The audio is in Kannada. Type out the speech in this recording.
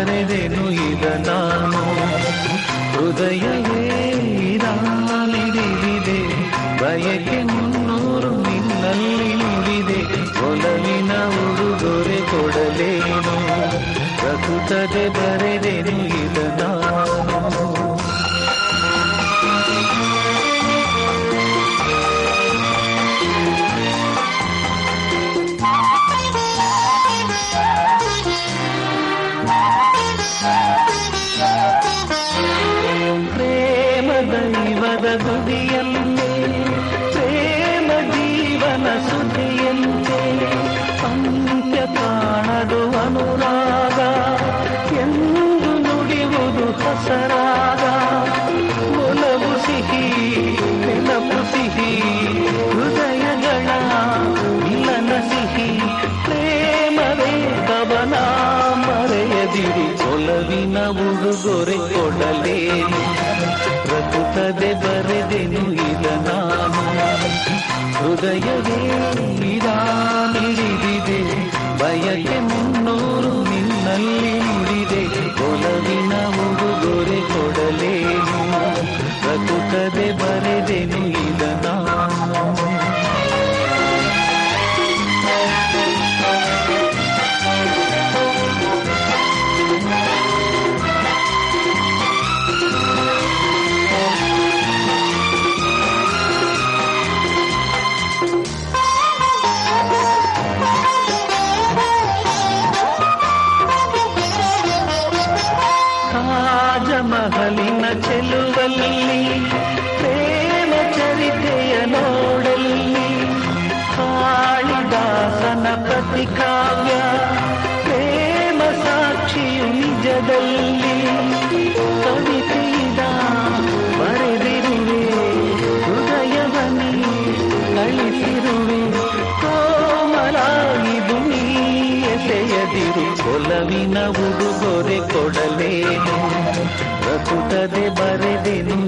ಬರೆದೆನು ಇದ ನಾನು ಹೃದಯವೇ ಇದಾಲಿಡಿದಿದೆ ಬಯಕೆ ಮುನ್ನೂರು ನಿನ್ನಲ್ಲಿ ನುಡಿದೆ ಒಲವಿನ ಉಡುಗೊರೆ ಕೊಡಲೇನು ಪ್ರಕೃತದೆ ಬರೆದೆನು ಇದ ನಾನು ಪ್ರೇಮ ದೈವದ ಗುಡಿಯಂತೆ ಪ್ರೇಮ ಜೀವನ ಸುದ್ದಿಯಂತೆ ಅಂತ್ಯ ಕಾಣದು ಅನುರಾಗ ಎಂದು ನುಡಿಯುವುದು ಹಸರಾಗ ಒಲವು ಸಿಹಿ ನೆನಪು ಸಿಹಿ ಹೃದಯಗಳ ಇಲ್ಲನ ಸಿಹಿ ಪ್ರೇಮವೇ ಕವನ ಮರೆಯದಿರಿ ಒಲವಿನ ಉಡುಗೊರೆ ಕೊಡಲೇನು ಪ್ರಕೃತದೆ ಬರೆದೆನು ಇದ ನಾನು ಹೃದಯವೇ ಇದಾನಿಡಿದಿದೆ ಬಯಕೆ ಮುನ್ನೂರು ನಿನ್ನಲ್ಲಿ ನುಡಿದೆ ಒಲವಿನ ಉಡುಗೊರೆ ಕೊಡಲೇನು ಪ್ರಕೃತದೆ ಬರೆದೆನು ಇದ ನಾನು ತಾಜಮಹಲಿನ ಚೆಲುವಲ್ಲಿ ಪ್ರೇಮ ಚರಿತೆಯ ನೋಡಲ್ಲಿ ಕಾಳಿದಾಸನ ಪ್ರತಿಕಾವ್ಯ ಪ್ರೇಮ ಸಾಕ್ಷಿಯು ನಿಜದಲ್ಲಿ ಕವಿತೆಯಿದ ಬರೆದಿರುವೆ ಹೃದಯವನಿ ಕಳಿಸಿರುವೆ ಕೋಮಲಾಗಿದು ನೀ ಎಸೆಯದಿರು ಒಲವಿನ ಉಡುಗೊರೆ ಕೊಡಲೇನು ಪ್ರಕುಟದೆ ಬರೆದೆನು